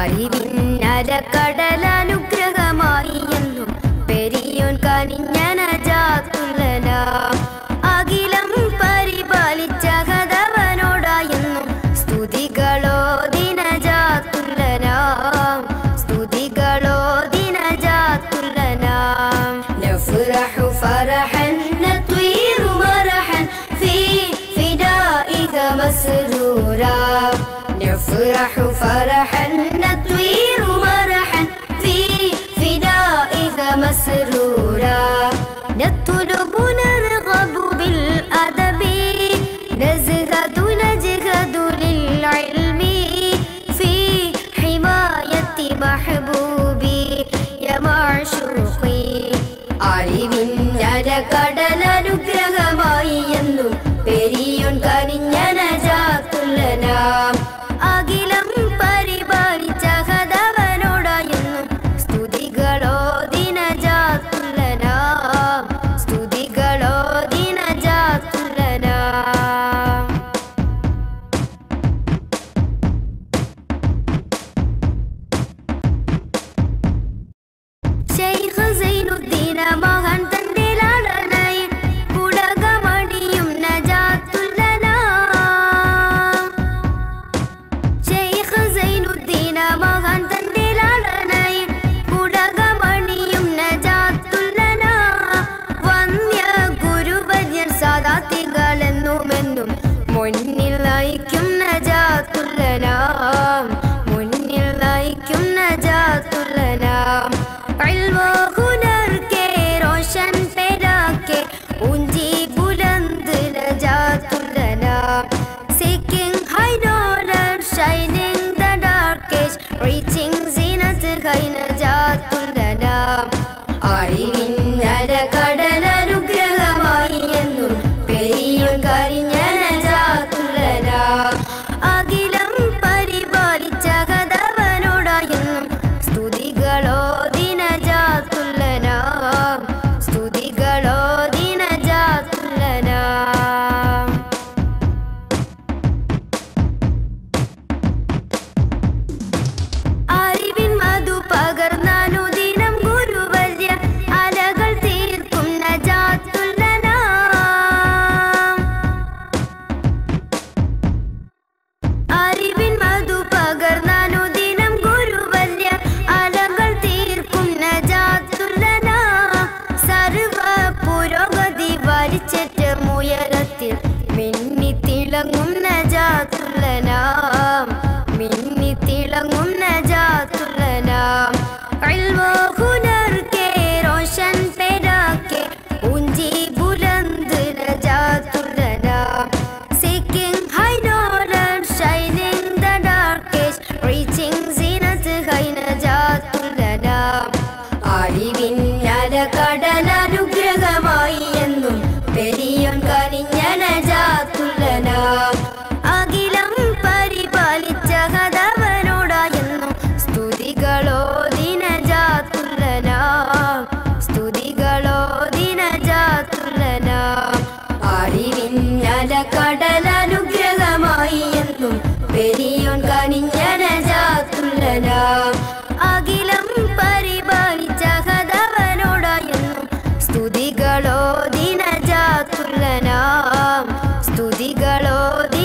അറിവിന്നരക്കടലനുഗ്രഹമായി എന്നും പെരിയോൻ കനിഞ്ഞ നജാത്തുല്ലന അഖിലം പരിപാലിച്ച കഥവനോടായെന്നും സ്തുതികളോ ദിനജാത്തുല്ലന സ്തുതികളോ ദിനജാത്തുല്ലന نفرح فرحا نطير مرحا في فدائك مسرورا نفرح فرحا نطير مرحا في فدائك مسرورا نطلب نرغب بالأدب نزهد نجهد للعلم في حماية محبوبي يا معشوقي അറിവിഞ്ഞരകടലനുഗ്രഹമായി എന്നും പെരിയോൻ കനിഞ്ഞ നജാത്തുല്ലനാം അഖിലം പരിപാലിച്ച കഥവനോടായെന്നും സ്തുതികളോ ദിനജാത്തുല്ലനാം സ്തുതികളോ ദിനജാത്തുല്ലനാം ശൈഖ് സൈനുദ്ദീന മഹാൻ തന്റെ ലാളനായി കുടകമണിയും നജാത്തുല്ലന ശൈഖ് സൈനുദ്ദീന മഹാൻ തന്റെ ലാളനായി കുടകമണിയും നജാത്തുല്ലന വന്യ ഗുരുവര്യൻ സാദാത്തികളെന്നുമെന്നും മുന്നിൽ നയിക്കും നജാത്തുല്ലന മുന്നിൽ നയിക്കും നജാത്തുല്ലന इल्मो हुनर के रोशन पैदा के ऊंची बुलंद नजातुलना seeking high dollar shining the darkest reaching zenith high നജാത്തുലന അറിവിന്നര കടലനുഗ്രഹമായി എന്നും പെരിയോൻ കരിഞ്ഞ നജാത്തുലന അഖിലം പരിപാലിച്ച കഥവനോടായെന്നും സ്തുതികളോ ദിനജാത്തുല്ലന സ്തുതികളോ ദിനജാത്തുല്ലന അറിവിൻ മധു പകർന്നാനു ദിനം ഗുരുവര്യ അലകൾ തീർക്കും നജാത്തുല്ലന അറിവിൻ മധു പകർന്നാനു ദിനം ഗുരുവല്യ അലകൾ തീർക്കും നജാത്തുല്ലന സർവ പുരോഗതി വലിച്ചേറ്റ ഉയരത്തിൽ മിന്നി തിളങ്ങും നജാത്തുല്ലന മിന്നി തിളങ്ങും നജാത്തുല്ലന ഇൽമോ ഹുനർ കെ റോഷൻ पैदा के ऊंची बुलंद नजातुलना seeking high dollar shining the darkest reaching zenith high നജാത്തുലന അറിവിന്നര കടലനുഗ്രഹമായി എന്നും പെരിയോൻ കനിഞ്ഞ നജാത്തുലന അഖിലം പരിപാലിച്ച കഥവനോടായെന്നും സ്തുതികളോ ദിനജാത്തുലന സ്തുതികളോ ദിനജാത്തുലന അറിവിന്നല കടലനുഗ്രഹമായി എന്നും പെരിയോൻ കനിഞ്ഞ നജാത്തുല്ലന അഖിലം പരിപാലിച്ച കഥവനോടായെന്നും സ്തുതികളോ ദിനജാത്തുല്ലന സ്തുതികളോ